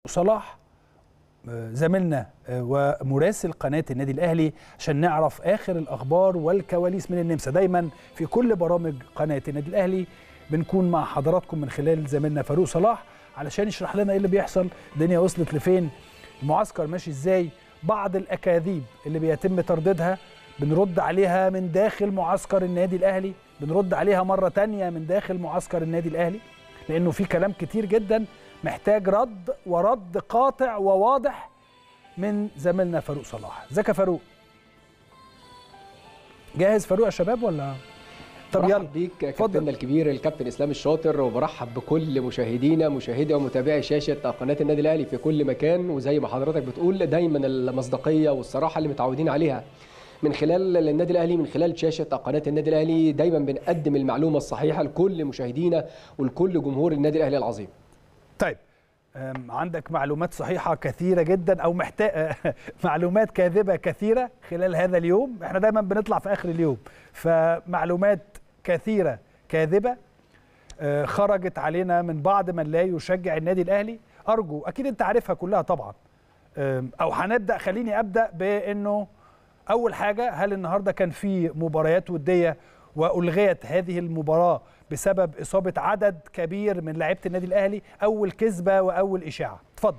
صلاح زميلنا ومراسل قناه النادي الاهلي عشان نعرف اخر الاخبار والكواليس من النمسا دايما في كل برامج قناه النادي الاهلي بنكون مع حضراتكم من خلال زميلنا فاروق صلاح علشان يشرح لنا ايه اللي بيحصل الدنيا وصلت لفين المعسكر ماشي ازاي بعض الاكاذيب اللي بيتم ترديدها بنرد عليها من داخل معسكر النادي الاهلي بنرد عليها مره تانية من داخل معسكر النادي الاهلي لانه في كلام كتير جدا محتاج رد ورد قاطع وواضح من زميلنا فاروق صلاح ازيك يا فاروق جاهز فاروق يا شباب ولا طب يلا بيك كابتننا الكبير الكابتن اسلام الشاطر وبرحب بكل مشاهدينا مشاهدي ومتابعي شاشه قناه النادي الاهلي في كل مكان وزي ما حضرتك بتقول دايما المصداقيه والصراحه اللي متعودين عليها من خلال النادي الاهلي من خلال شاشه قناه النادي الاهلي دايما بنقدم المعلومه الصحيحه لكل مشاهدينا ولكل جمهور النادي الاهلي العظيم طيب عندك معلومات صحيحه كثيره جدا او محتاج معلومات كاذبه كثيره خلال هذا اليوم احنا دايما بنطلع في اخر اليوم فمعلومات كثيره كاذبه خرجت علينا من بعض من لا يشجع النادي الاهلي ارجو اكيد انت عارفها كلها طبعا او هنبدا خليني ابدا بانه اول حاجه هل النهارده كان في مباريات وديه والغيت هذه المباراه بسبب اصابه عدد كبير من لعيبه النادي الاهلي اول كذبه واول اشاعه اتفضل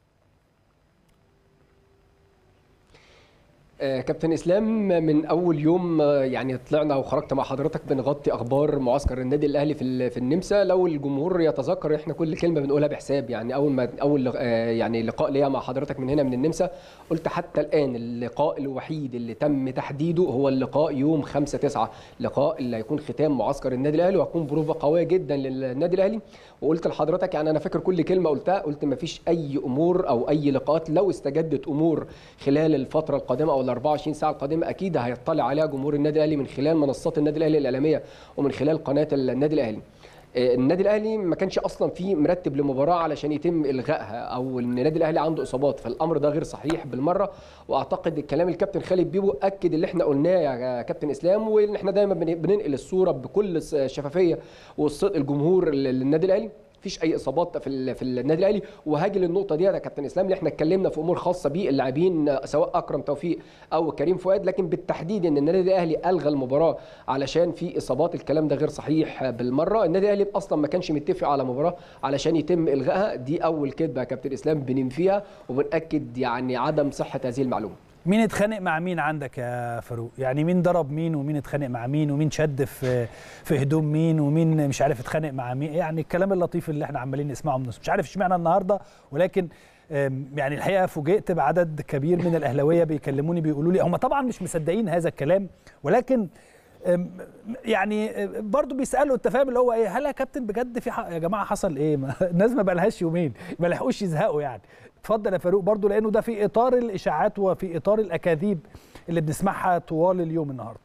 كابتن اسلام من اول يوم يعني طلعنا وخرجت مع حضرتك بنغطي اخبار معسكر النادي الاهلي في في النمسا لو الجمهور يتذكر احنا كل كلمه بنقولها بحساب يعني اول ما اول يعني لقاء ليا مع حضرتك من هنا من النمسا قلت حتى الان اللقاء الوحيد اللي تم تحديده هو اللقاء يوم 5 9 لقاء اللي هيكون ختام معسكر النادي الاهلي وهتكون بروفه قويه جدا للنادي الاهلي وقلت لحضرتك يعني انا فاكر كل كلمه قلتها قلت ما فيش اي امور او اي لقاءات لو استجدت امور خلال الفتره القادمه او ال 24 ساعه القادمه اكيد هيطلع عليها جمهور النادي الاهلي من خلال منصات النادي الاهلي الاعلاميه ومن خلال قناه النادي الاهلي النادي الاهلي ما كانش اصلا فيه مرتب لمباراه علشان يتم الغائها او ان النادي الاهلي عنده اصابات فالامر ده غير صحيح بالمره واعتقد الكلام الكابتن خالد بيبو اكد اللي احنا قلناه يا كابتن اسلام وان احنا دايما بننقل الصوره بكل الشفافيه والصدق الجمهور للنادي الاهلي مفيش اي اصابات في في النادي الاهلي وهاجي للنقطه دي يا كابتن اسلام اللي احنا اتكلمنا في امور خاصه باللاعبين سواء اكرم توفيق او كريم فؤاد لكن بالتحديد ان النادي الاهلي الغى المباراه علشان في اصابات الكلام ده غير صحيح بالمره النادي الاهلي اصلا ما كانش متفق على مباراه علشان يتم الغائها دي اول كذبه يا كابتن اسلام بننفيها وبناكد يعني عدم صحه هذه المعلومه مين اتخانق مع مين عندك يا فاروق يعني مين ضرب مين ومين اتخانق مع مين ومين شد في في هدوم مين ومين مش عارف اتخانق مع مين يعني الكلام اللطيف اللي احنا عمالين نسمعه من مش عارف اشمعنى النهارده ولكن يعني الحقيقه فوجئت بعدد كبير من الاهلاويه بيكلموني بيقولوا لي هم طبعا مش مصدقين هذا الكلام ولكن يعني برضه بيسالوا انت فاهم اللي هو ايه هل يا كابتن بجد في يا جماعه حصل ايه الناس ما بقالهاش يومين ما لحقوش يزهقوا يعني اتفضل يا فاروق برضه لانه ده في اطار الاشاعات وفي اطار الاكاذيب اللي بنسمعها طوال اليوم النهارده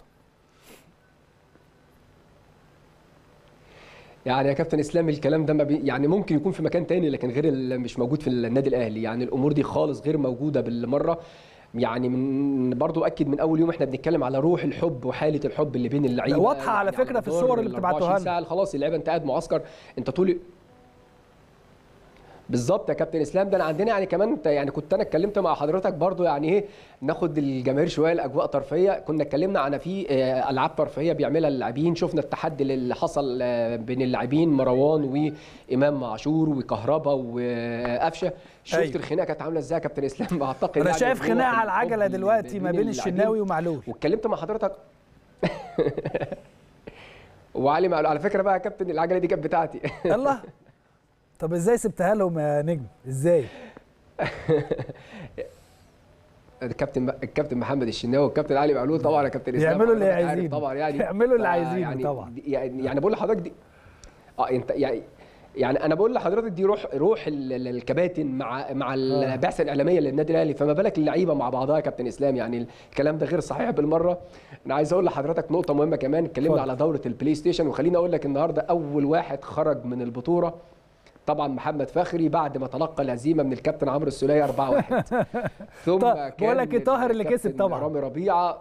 يعني يا كابتن اسلام الكلام ده ما بي يعني ممكن يكون في مكان تاني لكن غير مش موجود في النادي الاهلي يعني الامور دي خالص غير موجوده بالمره يعني من برضو اكد من اول يوم احنا بنتكلم على روح الحب وحاله الحب اللي بين اللعيبه واضحه على يعني فكره في الصور اللي بتبعتوها لنا خلاص اللعيبه انت قاعد معسكر انت طول بالظبط يا كابتن اسلام ده انا عندنا يعني كمان يعني كنت انا اتكلمت مع حضرتك برضو يعني ايه ناخد الجماهير شويه لاجواء ترفيهيه كنا اتكلمنا عن في العاب ترفيهيه بيعملها اللاعبين شفنا التحدي اللي حصل بين اللاعبين مروان وامام عاشور وكهربا وقفشه شفت أيوه. الخناقه كانت عامله ازاي يا كابتن اسلام اعتقد انا يعني شايف خناقه على العجله دلوقتي ما بين الشناوي ومعلول واتكلمت مع حضرتك وعلي معلول على فكره بقى يا كابتن العجله دي كانت بتاعتي يلا طب ازاي سبتها لهم يا نجم ازاي الكابتن الكابتن محمد الشناوي والكابتن علي معلول طبعا يا كابتن اسلام يعملوا اللي عايزينه طبعا يعني يعملوا اللي عايزينه يعني طبعا يعني يعني بقول لحضرتك دي اه انت يعني يعني انا بقول لحضرتك دي روح روح الكباتن مع مع البعثه الاعلاميه للنادي الاهلي فما بالك اللعيبه مع بعضها يا كابتن اسلام يعني الكلام ده غير صحيح بالمره انا عايز اقول لحضرتك نقطه مهمه كمان اتكلمنا على دوره البلاي ستيشن وخليني اقول لك النهارده اول واحد خرج من البطوله طبعا محمد فخري بعد ما تلقى الهزيمه من الكابتن عمرو السوليه 4-1 ثم كان بقول لك طاهر اللي كسب طبعا رامي ربيعه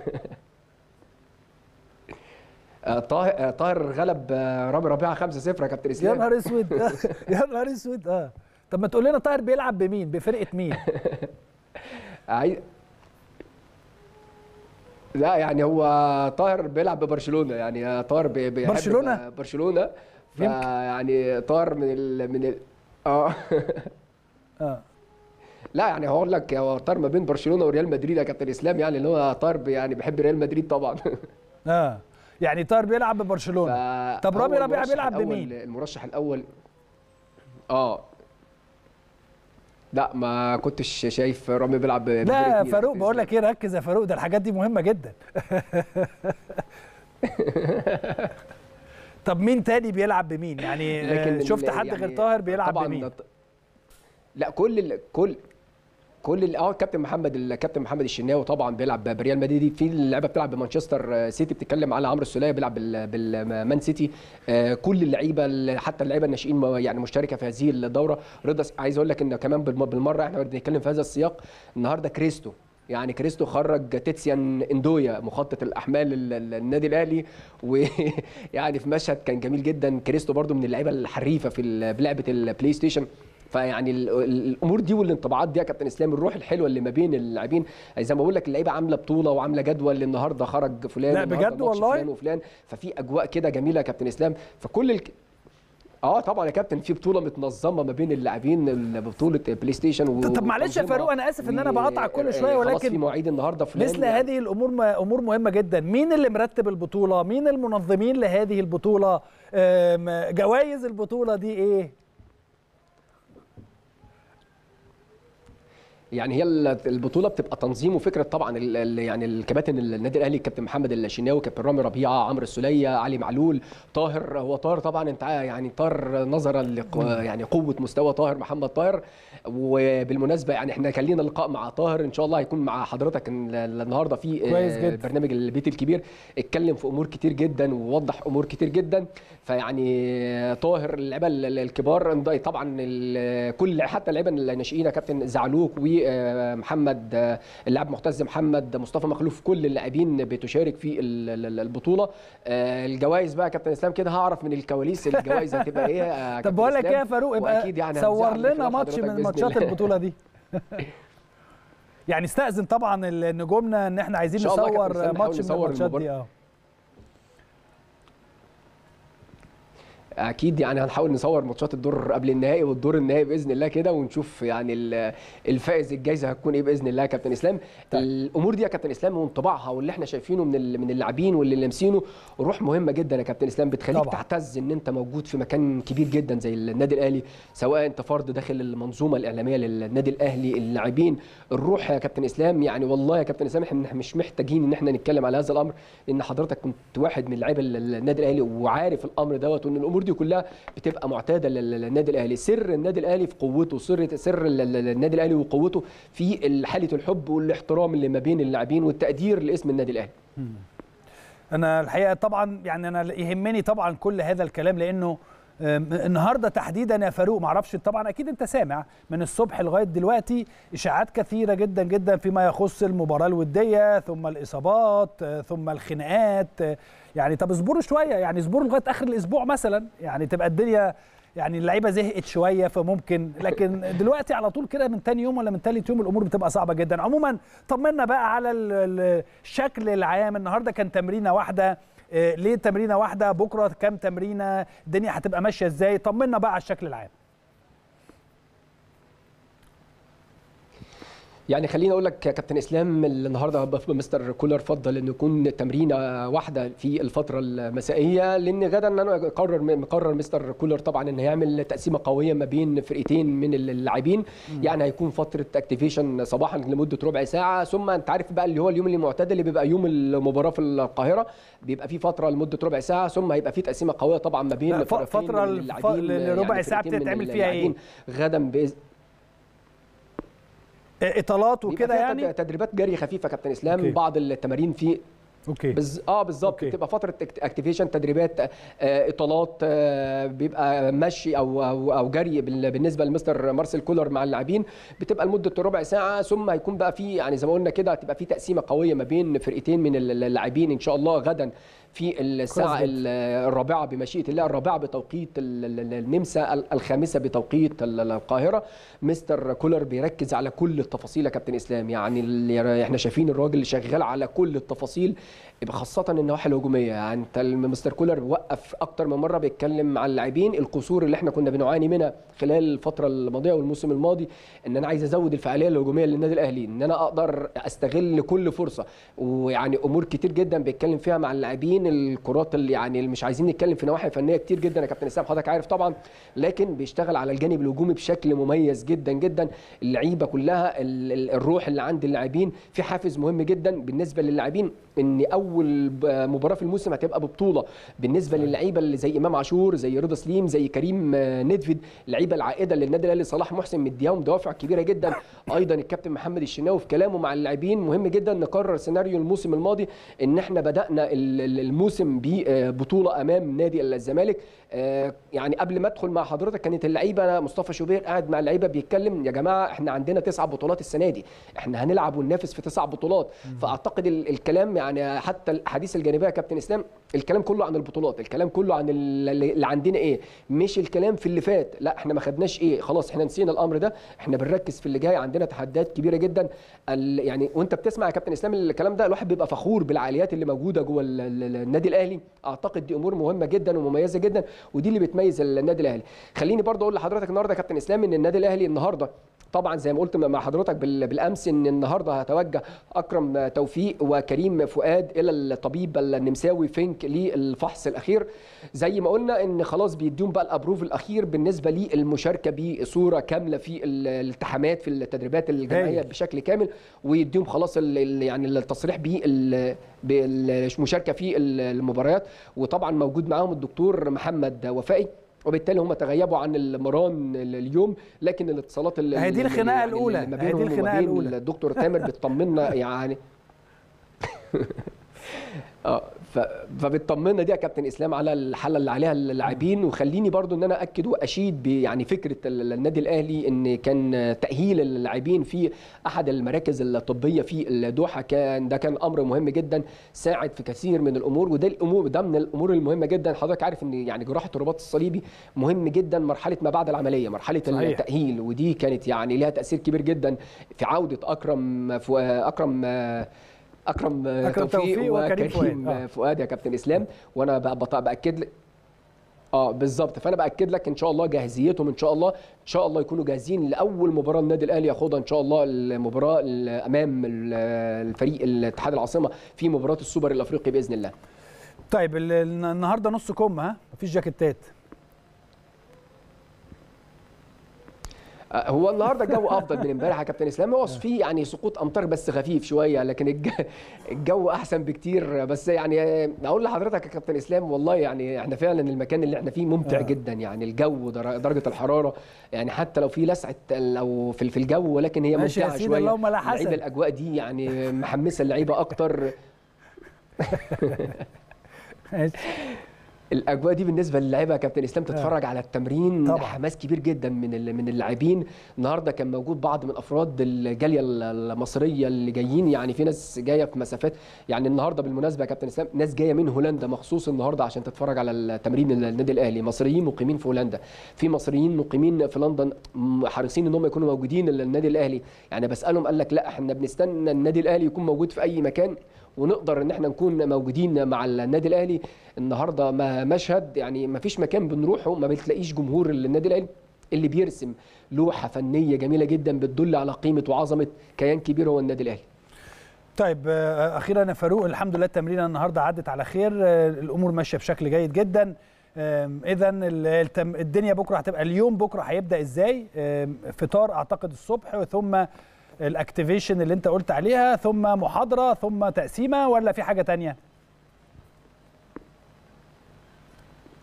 طاهر طاهر غلب رامي ربيعه 5-0 يا كابتن اسلام يا نهار اسود يا نهار اسود اه طب ما تقول لنا طاهر بيلعب بمين بفرقه مين عايز لا يعني هو طاهر بيلعب ببرشلونه يعني طاهر بي- بيحب برشلونة؟ برشلونه فيعني طاهر من ال من ال اه اه لا يعني هقول لك هو طاهر ما بين برشلونه وريال مدريد يا كابتن اسلام يعني اللي هو طاهر بي- يعني بيحب ريال مدريد طبعا اه يعني طاهر بيلعب ببرشلونه طب رامي هو ربيعه المرشح بيلعب الأول- بمين؟ المرشح الاول اه لا ما كنتش شايف رامي بيلعب بفرقة لا مين يا فاروق كابتن بقول إسلام. لك ايه ركز يا فاروق ده الحاجات دي مهمه جدا طب مين تاني بيلعب بمين يعني لكن آه، شفت ال- حد يعني غير طاهر بيلعب طبعاً بمين ط- لا كل ال... كل كل ال- اه الكابتن محمد الكابتن محمد الشناوي طبعا بيلعب بريال مدريد في اللعيبه بتلعب بمانشستر سيتي بتتكلم على عمرو السوليه بيلعب بال- بالمان سيتي آه، كل اللعيبه ال- حتى اللعيبه الناشئين م- يعني مشتركه في هذه الدوره رضا س- عايز اقول لك ان كمان بالم- بالمره احنا بنتكلم في هذا السياق النهارده كريستو يعني كريستو خرج تيتسيان اندويا مخطط الاحمال ال- ال- النادي الاهلي ويعني في مشهد كان جميل جدا كريستو برضو من اللعيبه الحريفه في ال- بلعبه البلاي ستيشن فيعني ال- ال- الامور دي والانطباعات دي يا كابتن اسلام الروح الحلوه اللي ما بين اللاعبين زي ما بقول لك اللعيبه عامله بطوله وعامله جدول اللي النهارده خرج فلان لا، النهاردة بجد ماتش والله؟ فلان وفلان ففي اجواء كده جميله يا كابتن اسلام فكل الك... اه طبعا يا كابتن في بطوله متنظمه ما بين اللاعبين ال- بطوله بلاي ستيشن و... طب معلش يا وتنظيمها فاروق انا اسف ان انا و- بقطع كل شويه خلاص ولكن في مواعيد النهارده فلان مثل يعني هذه الامور ما امور مهمه جدا مين اللي مرتب البطوله مين المنظمين لهذه البطوله آم، جوائز البطوله دي ايه يعني هي ال- البطوله بتبقى تنظيم وفكره طبعا ال- ال- يعني الكباتن النادي الاهلي الكابتن محمد الشناوي كابتن رامي ربيعه عمرو السوليه علي معلول طاهر هو طاهر طبعا انت عا- يعني طاهر نظرا لق يعني قوه مستوى طاهر محمد طاهر وبالمناسبه يعني احنا كان لينا لقاء مع طاهر ان شاء الله هيكون مع حضرتك ال- ال- النهارده في كويس آه، جدا. برنامج البيت الكبير اتكلم في امور كتير جدا ووضح امور كتير جدا فيعني طاهر اللعيبه ال- ال- الكبار انض- طبعا ال- كل حتى اللعيبه الناشئين يا كابتن زعلوك ومحمد اللاعب معتز محمد مصطفى مخلوف كل اللاعبين بتشارك في ال- ال- البطوله آه، الجوائز بقى يا كابتن اسلام كده هعرف من الكواليس الجوائز هتبقى ايه يا طب كابتن بقول لك إسلام. ايه يا فاروق يبقى وأكيد يعني صور هنزعل لنا خلاف ماتش حضرتك من بإذن ماتشات الله. البطوله دي يعني استأذن طبعا ال- نجومنا ان احنا عايزين إن شاء الله يا كابتن نصور إسلام نحاول ماتش من نصور الماتشات دي المباراة. اه اكيد يعني هنحاول نصور ماتشات الدور قبل النهائي والدور النهائي باذن الله كده ونشوف يعني ال- الفائز الجايزه هتكون ايه باذن الله يا كابتن اسلام طيب. الامور دي يا كابتن اسلام وانطباعها واللي احنا شايفينه من ال- من اللاعبين واللي لامسينه روح مهمه جدا يا كابتن اسلام بتخليك طبعا. تعتز ان انت موجود في مكان كبير جدا زي النادي الاهلي سواء انت فرد داخل المنظومه الاعلاميه للنادي الاهلي اللاعبين الروح يا كابتن اسلام يعني والله يا كابتن اسلام احنا مش محتاجين ان احنا نتكلم على هذا الامر لان حضرتك كنت واحد من لعيبه النادي الاهلي وعارف الامر دوت وان الامور دي كلها بتبقى معتاده لل- للنادي الاهلي سر النادي الاهلي في قوته سر سر ال- ال- النادي الاهلي وقوته في حاله الحب والاحترام اللي ما بين اللاعبين والتقدير لاسم النادي الاهلي انا الحقيقه طبعا يعني انا يهمني طبعا كل هذا الكلام لانه آم، النهارده تحديدا يا فاروق معرفش طبعا اكيد انت سامع من الصبح لغايه دلوقتي اشاعات كثيره جدا جدا فيما يخص المباراه الوديه ثم الاصابات آه، ثم الخناقات آه، يعني طب اصبروا شويه يعني اصبروا لغايه اخر الاسبوع مثلا يعني تبقى الدنيا يعني اللعيبه زهقت شويه فممكن لكن دلوقتي على طول كده من تاني يوم ولا من تالت يوم الامور بتبقى صعبه جدا عموما طمنا بقى على ال- ال- الشكل العام النهارده كان تمرينه واحده آه، ليه تمرينه واحده بكره كام تمرينه الدنيا هتبقى ماشيه ازاي طمنا بقى على الشكل العام يعني خليني اقول لك يا كابتن اسلام النهارده مستر كولر فضل انه يكون تمرينه واحده في الفتره المسائيه لان غدا انا قرر مقرر مستر كولر طبعا ان هيعمل تقسيمه قويه ما بين فرقتين من اللاعبين يعني هيكون فتره اكتيفيشن صباحا لمده ربع ساعه ثم انت عارف بقى اللي هو اليوم اللي معتاد اللي بيبقى يوم المباراه في القاهره بيبقى فيه فتره لمده ربع ساعه ثم هيبقى فيه تقسيمه قويه طبعا ما بين لا، ف- فرقتين فترة من الف- اللاعبين، لربع يعني ساعة فرقتين من بتتعمل فيها إيه؟ اللاعبين. غدا باذن آه، اطالات بيبقى وكده فيها يعني تد- تدريبات جري خفيفه كابتن اسلام أوكي. بعض التمارين في اوكي بز... اه بالظبط أوكي. بتبقى فتره اكتيفيشن تدريبات آه اطالات آه بيبقى مشي او او, أو جري بال- بالنسبه لمستر مارسيل كولر مع اللاعبين بتبقى لمده ربع ساعه ثم هيكون بقى في يعني زي ما قلنا كده هتبقى في تقسيمه قويه ما بين فرقتين من اللاعبين ان شاء الله غدا في الساعه كويس ال- الرابعه بمشيئه الله الرابعه بتوقيت ال- ال- ال- النمسا ال- الخامسه بتوقيت ال- ال- القاهره مستر كولر بيركز على كل التفاصيل يا كابتن اسلام يعني اللي احنا شايفين الراجل اللي شغال على كل التفاصيل خاصة النواحي الهجومية يعني انت مستر كولر وقف اكتر من مرة بيتكلم مع اللاعبين القصور اللي احنا كنا بنعاني منها خلال الفترة الماضية والموسم الماضي ان انا عايز ازود الفعالية الهجومية للنادي الاهلي ان انا اقدر استغل كل فرصة ويعني امور كتير جدا بيتكلم فيها مع اللاعبين الكرات اللي يعني اللي مش عايزين نتكلم في نواحي فنية كتير جدا يا كابتن اسلام حضرتك عارف طبعا لكن بيشتغل على الجانب الهجومي بشكل مميز جدا جدا اللعيبة كلها ال- ال- الروح اللي عند اللاعبين في حافز مهم جدا بالنسبة للاعبين ان اول ب- مباراه في الموسم هتبقى ببطوله بالنسبه للعيبه اللي زي امام عاشور زي رضا سليم زي كريم آه، ندفد اللعيبه العائده للنادي الاهلي صلاح محسن مدياهم دوافع كبيره جدا ايضا الكابتن محمد الشناوي في كلامه مع اللاعبين مهم جدا نكرر سيناريو الموسم الماضي ان احنا بدانا ال- ال- الموسم ببطوله امام نادي الزمالك آه، يعني قبل ما ادخل مع حضرتك كانت اللعيبه مصطفى شوبير قاعد مع اللعيبه بيتكلم يا جماعه احنا عندنا تسع بطولات السنه دي احنا هنلعب وننافس في تسع بطولات فاعتقد ال- الكلام يعني حتى الحديث الجانبيه يا كابتن اسلام الكلام كله عن البطولات الكلام كله عن ال- اللي عندنا ايه مش الكلام في اللي فات لا احنا ما خدناش ايه خلاص احنا نسينا الامر ده احنا بنركز في اللي جاي عندنا تحديات كبيره جدا ال- يعني وانت بتسمع يا كابتن اسلام الكلام ده الواحد بيبقى فخور بالعاليات اللي موجوده جوه ال- ال- النادي الاهلي اعتقد دي امور مهمه جدا ومميزه جدا ودي اللي بتميز النادي الاهلي خليني برضه اقول لحضرتك النهارده يا كابتن اسلام ان النادي الاهلي النهارده طبعا زي ما قلت مع حضرتك بال- بالامس ان النهارده هتوجه اكرم توفيق وكريم فؤاد الى الطبيب النمساوي فينك للفحص الاخير زي ما قلنا ان خلاص بيديهم بقى الابروف الاخير بالنسبه للمشاركه بصوره كامله في ال- الالتحامات في التدريبات الجماعيه هايل. بشكل كامل ويديهم خلاص ال- ال- يعني التصريح بال- بالمشاركه في ال- المباريات وطبعا موجود معاهم الدكتور محمد وفائي وبالتالي هم تغيبوا عن المران اليوم لكن الاتصالات ال- هي دي ال- الخناقة يعني الأولى. اللي ما هي دي بينهم وما الخناقة بين الأولى. الدكتور تامر بتطمنا يعني اه ف- فبتطمنا دي يا كابتن اسلام على الحاله اللي عليها اللاعبين وخليني برضو ان انا اكد واشيد يعني فكره ال- النادي الاهلي ان كان تاهيل اللاعبين في احد المراكز الطبيه في الدوحه كان ده كان امر مهم جدا ساعد في كثير من الامور وده الامور ده من الامور المهمه جدا حضرتك عارف ان يعني جراحه الرباط الصليبي مهم جدا مرحله ما بعد العمليه مرحله صحيح. التاهيل ودي كانت يعني ليها تاثير كبير جدا في عوده اكرم فو اكرم اكرم, أكرم توفيق وكريم فؤاد. آه. فؤاد يا كابتن اسلام وانا بقى بط- باكد لك اه بالظبط فانا باكد لك ان شاء الله جاهزيتهم ان شاء الله ان شاء الله يكونوا جاهزين لاول مباراه النادي الاهلي ياخدها ان شاء الله المباراه ال- امام ال- الفريق الاتحاد العاصمه في مباراه السوبر الافريقي باذن الله طيب ال- ال- النهارده نص كم ها مفيش جاكيتات آه، هو النهارده الجو افضل من امبارح يا كابتن اسلام هو في يعني سقوط امطار بس خفيف شويه لكن الج- الجو احسن بكتير بس يعني آه، اقول لحضرتك يا كابتن اسلام والله يعني احنا فعلا المكان اللي احنا فيه ممتع آه. جدا يعني الجو در- درجه الحراره يعني حتى لو في لسعه لو في في الجو ولكن هي ماشي يا ممتعه سيدي، شويه اللهم لا حسن. اللعيبه الاجواء دي يعني محمسه اللعيبه اكتر ماشي. الاجواء دي بالنسبه للاعيبه يا كابتن اسلام تتفرج على التمرين طبعا. حماس كبير جدا من ال- من اللاعبين النهارده كان موجود بعض من افراد الجاليه ال- المصريه اللي جايين يعني في ناس جايه في مسافات يعني النهارده بالمناسبه يا كابتن اسلام ناس جايه من هولندا مخصوص النهارده عشان تتفرج على التمرين النادي الاهلي مصريين مقيمين في هولندا في مصريين مقيمين في لندن م- حريصين ان هم يكونوا موجودين النادي الاهلي يعني بسالهم قال لك لا احنا بنستنى النادي الاهلي يكون موجود في اي مكان ونقدر ان احنا نكون موجودين مع النادي الاهلي النهارده ما مشهد يعني ما فيش مكان بنروحه ما بتلاقيش جمهور النادي الاهلي اللي بيرسم لوحه فنيه جميله جدا بتدل على قيمه وعظمه كيان كبير هو النادي الاهلي طيب آه، اخيرا يا فاروق الحمد لله التمرينه النهارده عدت على خير آه، الامور ماشيه بشكل جيد جدا اذا الدنيا بكره هتبقى اليوم بكره هيبدا ازاي آم، فطار اعتقد الصبح ثم الاكتيفيشن اللي انت قلت عليها ثم محاضره ثم تقسيمه ولا في حاجه تانية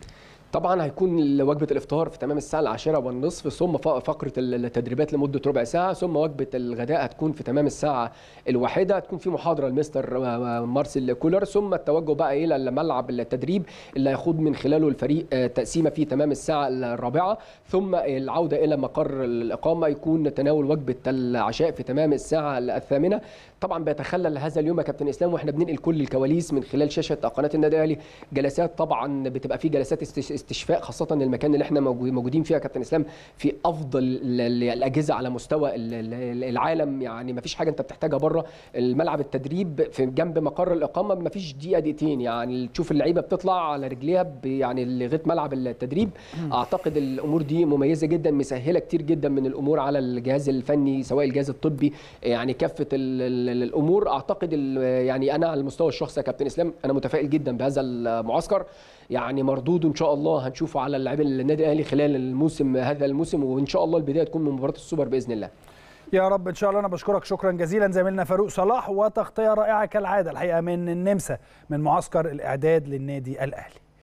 طبعا هيكون وجبه الافطار في تمام الساعه العاشره والنصف ثم فقره التدريبات لمده ربع ساعه ثم وجبه الغداء هتكون في تمام الساعه الواحده هتكون في محاضره لمستر مارسيل كولر ثم التوجه بقى الى ملعب التدريب اللي هيخوض من خلاله الفريق تقسيمه في تمام الساعه الرابعه ثم العوده الى مقر الاقامه يكون تناول وجبه العشاء في تمام الساعه الثامنه طبعا بيتخلل هذا اليوم يا كابتن اسلام واحنا بننقل كل الكواليس من خلال شاشه قناه النادي الاهلي جلسات طبعا بتبقى في جلسات استشفاء خاصه المكان اللي احنا موجودين فيها يا كابتن اسلام في افضل الاجهزه على مستوى العالم يعني ما فيش حاجه انت بتحتاجها بره الملعب التدريب في جنب مقر الاقامه ما فيش دقيقه دقيقتين يعني تشوف اللعيبه بتطلع على رجليها يعني لغايه ملعب التدريب اعتقد الامور دي مميزه جدا مسهله كتير جدا من الامور على الجهاز الفني سواء الجهاز الطبي يعني كافه الامور اعتقد يعني انا على المستوى الشخصي يا كابتن اسلام انا متفائل جدا بهذا المعسكر يعني مردود ان شاء الله هنشوفه على اللاعبين النادي الاهلي خلال الموسم هذا الموسم وان شاء الله البدايه تكون من مباراه السوبر باذن الله يا رب ان شاء الله انا بشكرك شكرا جزيلا زميلنا فاروق صلاح وتغطيه رائعه كالعاده الحقيقه من النمسا من معسكر الاعداد للنادي الاهلي